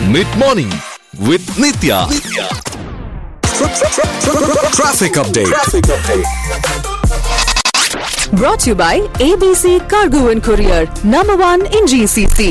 Mid morning with Nithya traffic update Brought to you by ABC Cargo and Courier, number one in GCC.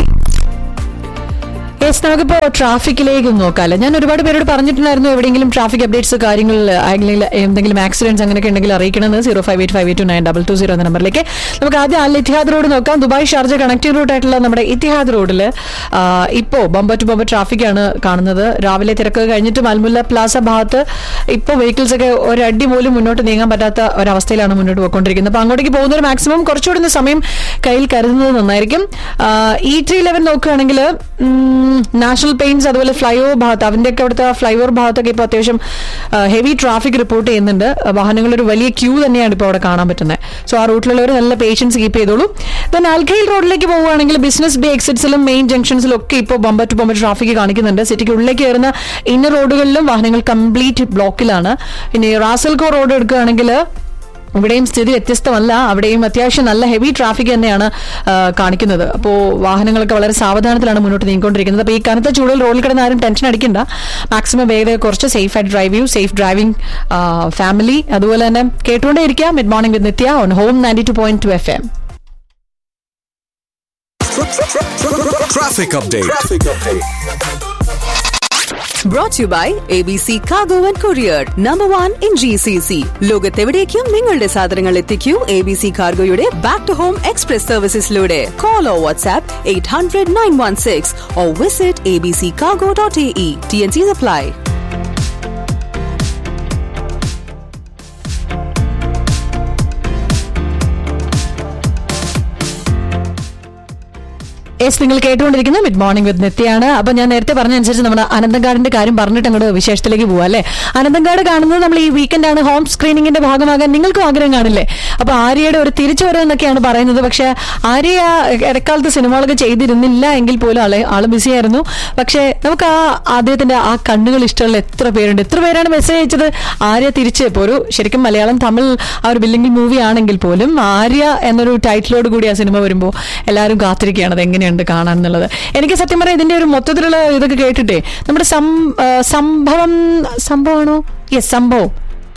Yes നമുക്കിപ്പോ ട്രാഫിക്കിലേക്ക് നോക്കാമല്ലോ ഞാൻ ഒരുപാട് പേരോട് പറഞ്ഞിട്ടുണ്ടായിരുന്നു എവിടെയെങ്കിലും ട്രാഫിക് അപ്ഡേറ്റ്സ് കാര്യങ്ങൾ അല്ലെങ്കിൽ എന്തെങ്കിലും ആക്സിഡന്റ്സ് അങ്ങനെയൊക്കെ ഉണ്ടെങ്കിൽ അറിയിക്കണമെന്ന് zero five eight five eight two nine double two zero എന്ന നമ്പറിലേക്ക് നമുക്ക് ആദ്യം അൽ ഇത്തിഹാദ് റോഡ് നോക്കാം ദുബായ് ഷാർജ കണക്റ്റിംഗ് റൂട്ട് ആയിട്ടുള്ള നമ്മുടെ ഇത്തിഹാദ് റോഡിൽ ഇപ്പോൾ ബമ്പർ ടു ബമ്പർ ട്രാഫിക്കാണ് കാണുന്നത് രാവിലെ തിരക്ക് കഴിഞ്ഞിട്ട് മൽമുല്ല പ്ലാസ ഭാഗത്ത് ഇപ്പോൾ വെഹിക്കിൾസ് ഒക്കെ ഒരടി പോലും മുന്നോട്ട് നീങ്ങാൻ പറ്റാത്ത ഒരവസ്ഥയിലാണ് മുന്നോട്ട് പോയിക്കൊണ്ടിരിക്കുന്നത് അപ്പോൾ അങ്ങോട്ടേക്ക് പോകുന്നവർ മാക്സിമം കുറച്ചുകൂടി ഒന്ന് സമയം കയ്യിൽ കരുതുന്നത് നന്നായിരിക്കും ഇ ടി ലെവൻ നോക്കുകയാണെങ്കിൽ നാഷണൽ പെയിൻസ് അതുപോലെ ഫ്ലൈ ഓവർ ഭാഗത്ത് അതിൻ്റെയൊക്കെ അവിടുത്തെ ഫ്ലൈ ഓവർ ഭാഗത്തൊക്കെ ഇപ്പോൾ അത്യാവശ്യം ഹെവി ട്രാഫിക് റിപ്പോർട്ട് ചെയ്യുന്നുണ്ട് വാഹനങ്ങളൊരു വലിയ ക്യൂ തന്നെയാണ് ഇപ്പോൾ അവിടെ കാണാൻ പറ്റുന്നത് സോ ആ റൂട്ടിലുള്ളവർ നല്ല പേഷ്യൻസ് കീപ്പ് ചെയ്തോളൂ ദെൻ ആൽഖയിൽ റോഡിലേക്ക് പോവുകയാണെങ്കിൽ ബിസിനസ് ബേ എക്സിറ്റ്സിലും മെയിൻ ജംഗ്ഷൻസിലും ഒക്കെ ഇപ്പോൾ ബമ്പർ ടു ബമ്പർ ട്രാഫിക് കാണിക്കുന്നുണ്ട് സിറ്റിക്ക് ഉള്ളിലേക്ക് കയറുന്ന ഇന്നർ റോഡുകളിലും വാഹനങ്ങൾ കംപ്ലീറ്റ് ബ്ലോക്കിലാണ് ഇനി റാസൽകോ റോഡ് എടുക്കുകയാണെങ്കിൽ ഇവിടെയും സ്ഥിതി വ്യത്യസ്തമല്ല അവിടെയും അത്യാവശ്യം നല്ല ഹെവി ട്രാഫിക് തന്നെയാണ് ആ, കാണിക്കുന്നത് അപ്പോൾ വാഹനങ്ങളൊക്കെ വളരെ സാവധാനത്തിലാണ് മുന്നോട്ട് നീങ്ങിക്കൊണ്ടിരിക്കുന്നത് അപ്പോൾ ഈ കനത്ത ചൂടിൽ റോഡിൽ കിടന്ന് ആരും ടെൻഷൻ അടിക്കണ്ട മാക്സിമം വേഗത കുറച്ച് സേഫ് ആയിട്ട് ഡ്രൈവ് ചെയ്യൂ സേഫ് ഡ്രൈവിംഗ് ഫാമിലി അതുപോലെ തന്നെ കേട്ടുകൊണ്ടേ ഇരിക്കുക mid morning with Nithya on home ninety two point two F M traffic update Brought to you by ABC Cargo and Courier, number one in GCC. ലോകത്തെവിടേക്കും നിങ്ങളുടെ സാധനങ്ങൾ എത്തിക്കൂ എ ബി സി കാർഗോയുടെ back to home express സർവീസസിലൂടെ call or WhatsApp eight hundred nine one six or visit A B C cargo dot A E T N C apply yes നിങ്ങൾ കേട്ടുകൊണ്ടിരിക്കുന്ന mid morning വിത്ത് നിത്യയാണ് അപ്പൊ ഞാൻ നേരത്തെ പറഞ്ഞനുസരിച്ച് നമ്മുടെ അനന്തങ്കാടിന്റെ കാര്യം പറഞ്ഞിട്ട് അങ്ങോട്ട് വിശേഷത്തിലേക്ക് പോവാം അല്ലേ അനന്തങ്കാട് കാണുന്നത് നമ്മൾ ഈ വീക്കെൻഡ് ആണ് ഹോം സ്ക്രീനിങ്ങിന്റെ ഭാഗമാകാൻ നിങ്ങൾക്കും ആഗ്രഹം കാണില്ലേ അപ്പൊ ആര്യയുടെ ഒരു തിരിച്ചുവരവ് എന്നൊക്കെയാണ് പറയുന്നത് പക്ഷെ ആര്യ ഇടക്കാലത്ത് സിനിമകളൊക്കെ ചെയ്തിരുന്നില്ല എങ്കിൽ പോലും ആള് ആള് ബിസി ആയിരുന്നു പക്ഷെ നമുക്ക് ആ അദ്ദേഹത്തിന്റെ ആ കണ്ണുകൾ ഇഷ്ടമുള്ള എത്ര പേരുണ്ട് എത്ര പേരാണ് മെസ്സേജ് അയച്ചത് ആര്യ തിരിച്ച് ഇപ്പോൾ ഒരു ശരിക്കും മലയാളം തമിഴ് ആ ഒരു ബില്ലിംഗ് മൂവി ആണെങ്കിൽ പോലും ആര്യ എന്നൊരു ടൈറ്റിലോട് കൂടി ആ സിനിമ വരുമ്പോൾ എല്ലാവരും കാത്തിരിക്കുകയാണ് അത് എങ്ങനെയുണ്ട് കാണാൻ എന്നുള്ളത് എനിക്ക് സത്യം പറയാം ഇതിന്റെ ഒരു മൊത്തത്തിലുള്ള ഇതൊക്കെ കേട്ടിട്ടേ നമ്മുടെ സം- ആ, സംഭവം സംഭവമാണോ യെസ് സംഭവം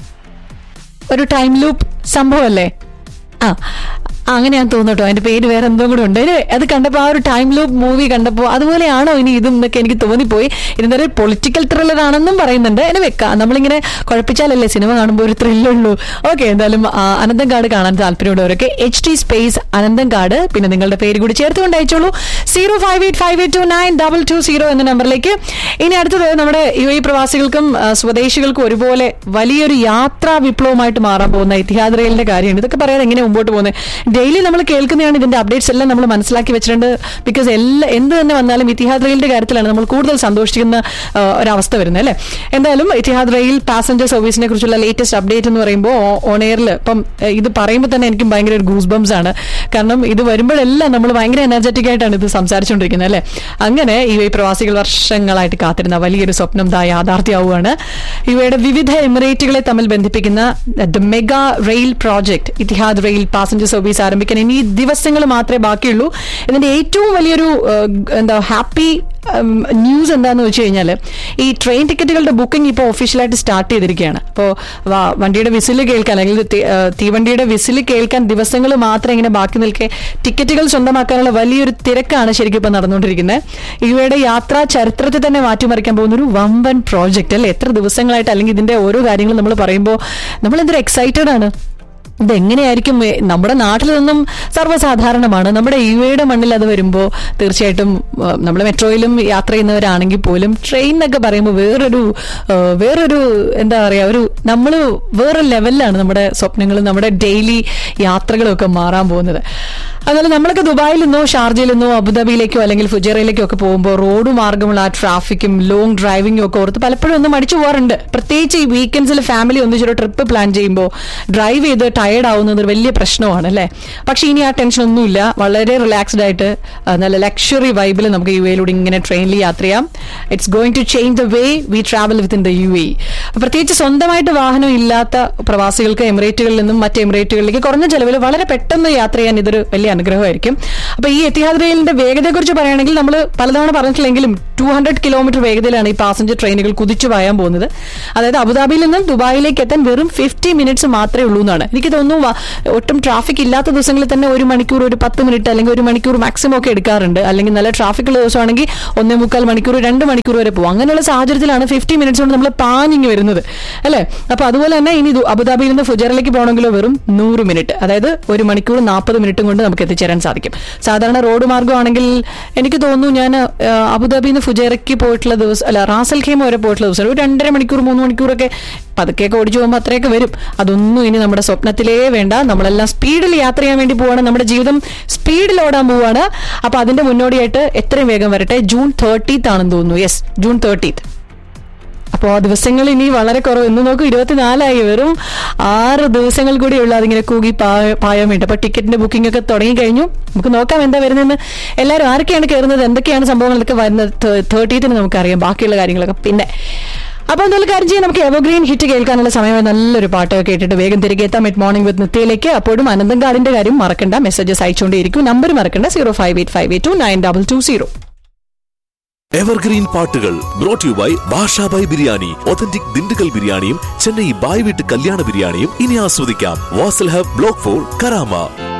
ഒരു ടൈം ലൂപ്പ് സംഭവമല്ലേ ആ അങ്ങനെയാന്ന് തോന്നുന്നു കേട്ടോ അതിന്റെ പേര് വേറെ എന്തോ കൂടെ ഉണ്ട് Anyway, അത് കണ്ടപ്പോൾ ആ ഒരു ടൈം ലൂപ്പ് മൂവി കണ്ടപ്പോൾ അതുപോലെയാണോ ഇനി ഇതും എന്നൊക്കെ എനിക്ക് തോന്നിപ്പോയി ഇതിന്റെ ഒരു പൊളിറ്റിക്കൽ ത്രില്ലർ ആണെന്നും പറയുന്നുണ്ട് എന്നെ വെക്കാം നമ്മളിങ്ങനെ കുഴപ്പിച്ചാലല്ലേ സിനിമ കാണുമ്പോൾ ഒരു ത്രില്ലുള്ളൂ ഓക്കെ എന്തായാലും ആ, അനന്തം കാട് കാണാൻ താല്പര്യമുള്ളവരൊക്കെ എച്ച് ടി സ്പേസ് അനന്തം കാട് പിന്നെ നിങ്ങളുടെ പേര് കൂടി ചേർത്തുകൊണ്ട് അയച്ചോളൂ zero five eight five eight two nine double two zero എന്ന നമ്പറിലേക്ക് ഇനി അടുത്തത് നമ്മുടെ യു എ പ്രവാസികൾക്കും ആ, സ്വദേശികൾക്കും ഒരുപോലെ വലിയൊരു യാത്രാ വിപ്ലവമായിട്ട് മാറാൻ പോകുന്ന ഇത്തിഹാദ് റെയിലിന്റെ കാര്യമാണ് ഇതൊക്കെ പറയാതെ എങ്ങനെ മുമ്പോട്ട് പോകുന്നത് ഡെയിലി നമ്മൾ കേൾക്കുന്നതാണ് ഇതിന്റെ അപ്ഡേറ്റ്സ് എല്ലാം നമ്മൾ മനസ്സിലാക്കി വെച്ചിട്ടുണ്ട് ബിക്കോസ് എല്ലാ എന്ത് തന്നെ വന്നാലും ഇത്തിഹാദ് റെയിലിന്റെ കാര്യത്തിലാണ് നമ്മൾ കൂടുതൽ സന്തോഷിക്കുന്ന ആ, ഒരവസ്ഥ വരുന്നത് അല്ലേ എന്തായാലും ഇത്തിഹാദ് റെയിൽ പാസഞ്ചർ സർവീസിനെ കുറിച്ചുള്ള ലേറ്റസ്റ്റ് അപ്ഡേറ്റ് എന്ന് പറയുമ്പോൾ ഓൺ എയറിൽ ഇപ്പം ഏ, ഇത് പറയുമ്പോൾ തന്നെ എനിക്കും ഭയങ്കര ഒരു ഗൂസ് ബംസ് ആണ് കാരണം ഇത് വരുമ്പോഴെല്ലാം നമ്മൾ ഭയങ്കര എനർജറ്റിക് ആയിട്ടാണ് ഇത് സംസാരിച്ചുകൊണ്ടിരിക്കുന്നത് അല്ലേ അങ്ങനെ ഈ വഴി പ്രവാസികൾ വർഷങ്ങളായിട്ട് കാത്തിരുന്ന വലിയൊരു സ്വപ്നം ദാ യാഥാർത്ഥ്യമാവുകയാണ് ഇവയുടെ വിവിധ എമിറേറ്റുകളെ തമ്മിൽ ബന്ധിപ്പിക്കുന്ന the mega rail project Etihad rail passenger service ആരംഭിക്കാൻ ഇനി ദിവസങ്ങൾ മാത്രമേ ബാക്കിയുള്ളൂ ഇതിന്റെ ഏറ്റവും വലിയൊരു ഏഹ്, എന്താ ഹാപ്പി ന്യൂസ് എന്താന്ന് വെച്ച് കഴിഞ്ഞാൽ ഈ ട്രെയിൻ ടിക്കറ്റുകളുടെ ബുക്കിംഗ് ഇപ്പോൾ ഒഫീഷ്യലായിട്ട് സ്റ്റാർട്ട് ചെയ്തിരിക്കുകയാണ് അപ്പോൾ വണ്ടിയുടെ വിസിൽ കേൾക്കാൻ അല്ലെങ്കിൽ തി- ഏഹ്, തീവണ്ടിയുടെ വിസിൽ കേൾക്കാൻ ദിവസങ്ങൾ മാത്രം ഇങ്ങനെ ബാക്കി നിൽക്കെ ടിക്കറ്റുകൾ സ്വന്തമാക്കാനുള്ള വലിയൊരു തിരക്കാണ് ശരിക്കും ഇപ്പോൾ നടന്നുകൊണ്ടിരിക്കുന്നത് ഇവയുടെ യാത്രാ ചരിത്രത്തെ തന്നെ മാറ്റിമറിക്കാൻ പോകുന്ന ഒരു വമ്പൻ പ്രോജക്റ്റ് അല്ലേ എത്ര ദിവസങ്ങളായിട്ട് അല്ലെങ്കിൽ ഇതിന്റെ ഓരോ കാര്യങ്ങളും നമ്മൾ പറയുമ്പോൾ നമ്മൾ എന്തൊരു എക്സൈറ്റഡ് ആണ് ഇതെങ്ങനെയായിരിക്കും ഏ, നമ്മുടെ നാട്ടിൽ നിന്നും സർവ്വസാധാരണമാണ് നമ്മുടെ യു എയുടെ മണ്ണിൽ അത് വരുമ്പോൾ തീർച്ചയായിട്ടും നമ്മൾ മെട്രോയിലും യാത്ര ചെയ്യുന്നവരാണെങ്കിൽ പോലും ട്രെയിൻ എന്നൊക്കെ പറയുമ്പോൾ വേറൊരു ആ, വേറൊരു എന്താ പറയുക ഒരു നമ്മൾ വേറെ ലെവലിലാണ് നമ്മുടെ സ്വപ്നങ്ങളും നമ്മുടെ ഡെയിലി യാത്രകളും ഒക്കെ മാറാൻ പോകുന്നത് അതുപോലെ നമ്മളൊക്കെ ദുബായിൽ നിന്നോ ഷാർജയിൽ നിന്നോ അബുദാബിയിലേക്കോ അല്ലെങ്കിൽ ഫുജറയിലേക്കോ ഒക്കെ പോകുമ്പോൾ റോഡ് മാർഗമുള്ള ആ ട്രാഫിക്കും ലോങ് ഡ്രൈവിംഗും ഒക്കെ ഓർത്ത് പലപ്പോഴും ഒന്ന് മടിച്ചു പോകാറുണ്ട് പ്രത്യേകിച്ച് ഈ വീക്കെൻഡ്സിൽ ഫാമിലി ഒന്നിച്ചൊരു ട്രിപ്പ് പ്ലാൻ ചെയ്യുമ്പോൾ ഡ്രൈവ് ചെയ്ത് ടയേർഡ് ആവുന്നത് ഒരു വലിയ പ്രശ്നമാണ് അല്ലേ പക്ഷേ ഇനി ആ ടെൻഷൻ ഒന്നുമില്ല വളരെ റിലാക്സ്ഡ് ആയിട്ട് ആ, നല്ല ലക്ഷറി വൈബിൽ നമുക്ക് യു എയിലൂടെ ഇങ്ങനെ ട്രെയിനിൽ യാത്ര ചെയ്യാം it's going to change the way we travel within the U A പ്രത്യേകിച്ച് സ്വന്തമായിട്ട് വാഹനം ഇല്ലാത്ത പ്രവാസികൾക്ക് എമിറേറ്റുകളിൽ നിന്നും മറ്റ് എമിറേറ്റുകളിലേക്ക് കുറഞ്ഞ ചെലവിൽ വളരെ പെട്ടെന്ന് യാത്ര ചെയ്യാൻ ഇതൊരു വലിയ അനുഗ്രഹമായിരിക്കും അപ്പൊ ഈ എത്തിഹാദ് റെയിലിന്റെ വേഗതയെക്കുറിച്ച് പറയുകയാണെങ്കിൽ നമ്മൾ പലതവണ പറഞ്ഞിട്ടില്ലെങ്കിലും ടു ഹൺഡ്രഡ് കിലോമീറ്റർ വേഗതയിലാണ് ഈ പാസഞ്ചർ ട്രെയിനുകൾ കുതിച്ചു പായാൻ പോകുന്നത് അതായത് അബുദാബിയിൽ നിന്നും ദുബായിലേക്ക് എത്താൻ വെറും ഫിഫ്റ്റി മിനിറ്റ്സ് മാത്രമേ ഉള്ളൂ എന്നാണ് എനിക്ക് തോന്നുന്നു വ- ഒട്ടും ട്രാഫിക് ഇല്ലാത്ത ദിവസങ്ങളിൽ തന്നെ ഒരു മണിക്കൂർ ഒരു പത്ത് മിനിറ്റ് അല്ലെങ്കിൽ ഒരു മണിക്കൂർ മാക്സിമം ഒക്കെ എടുക്കാറുണ്ട് അല്ലെങ്കിൽ നല്ല ട്രാഫിക് ഉള്ള ദിവസമാണെങ്കിൽ ഒന്നേ മുക്കാൽ മണിക്കൂർ രണ്ട് മണിക്കൂർ വരെ പോകും അങ്ങനെയുള്ള സാഹചര്യത്തിലാണ് ഫിഫ്റ്റി മിനിറ്റ്സ് കൊണ്ട് നമ്മൾ പാഞ്ഞിങ് വരുന്നത് അല്ലേ അപ്പൊ അതുപോലെ തന്നെ ഇനി ദു- അബുദാബിയിൽ നിന്ന് ഫുജറിലേക്ക് പോകണമെങ്കിലോ വെറും നൂറ് മിനിറ്റ് അതായത് ഒരു മണിക്കൂർ നാൽപ്പത് മിനിറ്റും കൊണ്ട് നമുക്ക് എത്തിച്ചേരാൻ സാധിക്കും സാധാരണ റോഡ് മാർഗ്ഗമാണെങ്കിൽ എനിക്ക് തോന്നുന്നു ഞാൻ ആ, അബുദാബിയിൽ നിന്ന് ഫുജേറയ്ക്ക് പോയിട്ടുള്ള ദിവസം അല്ല റാസൽ ഖേമ വരെ പോയിട്ടുള്ള ദിവസം ഒരു രണ്ടര മണിക്കൂർ മൂന്ന് മണിക്കൂറൊക്കെ പതുക്കെയൊക്കെ ഓടിച്ചു പോകുമ്പോൾ അത്രയൊക്കെ വരും അതൊന്നും ഇനി നമ്മുടെ സ്വപ്നത്തിലേ വേണ്ട നമ്മളെല്ലാം സ്പീഡിൽ യാത്ര ചെയ്യാൻ വേണ്ടി പോവാണ് നമ്മുടെ ജീവിതം സ്പീഡിൽ ഓടാൻ പോവാണ് അപ്പൊ അതിന്റെ മുന്നോടിയായിട്ട് എത്രയും വേഗം വരട്ടെ ജൂൺ തേർട്ടീത്ത് ആണെന്ന് തോന്നുന്നു യെസ് ജൂൺ തേർട്ടീത്ത് അപ്പോൾ ആ ദിവസങ്ങൾ ഇനി വളരെ കുറവ് ഇന്ന് നോക്കും ഇരുപത്തിനാലായി വെറും ആറ് ദിവസങ്ങൾ കൂടി ഉള്ളു അതിങ്ങനെ കൂകി പായ- പായാൻ വേണ്ടി അപ്പൊ ടിക്കറ്റിന്റെ ബുക്കിംഗ് ഒക്കെ തുടങ്ങി കഴിഞ്ഞു നമുക്ക് നോക്കാം എന്താ വരുന്നതെന്ന് എല്ലാവരും ആരൊക്കെയാണ് കയറുന്നത് എന്തൊക്കെയാണ് സംഭവങ്ങളൊക്കെ വരുന്നത് തേർട്ടീത്തിന് നമുക്കറിയാം ബാക്കിയുള്ള കാര്യങ്ങളൊക്കെ പിന്നെ അപ്പൊ എന്തായാലും കാര്യം ചെയ്യാം നമുക്ക് എവർഗ്രീൻ ഹിറ്റ് കേൾക്കാനുള്ള സമയം നല്ലൊരു പാട്ടൊക്കെ കേട്ടിട്ട് വേഗം തിരികെ എത്താം മിഡ് മോർണിംഗ് വിത്ത് നിത്യയിലേക്ക് അപ്പോഴും അനന്തങ്കാടിന്റെ കാര്യം മറക്കണ്ട മെസ്സേജസ് അയച്ചുകൊണ്ടേയിരിക്കും നമ്പർ മറക്കണ്ട zero five eight five eight two nine double two zero evergreen പാട്ടുകൾ brought you by Bashabhai biryani authentic Dindigul ബിരിയാണിയും ചെന്നൈ ബായ് വീട്ട് കല്യാണ ബിരിയാണിയും ഇനി ആസ്വദിക്കാം Wasl hub block four Karama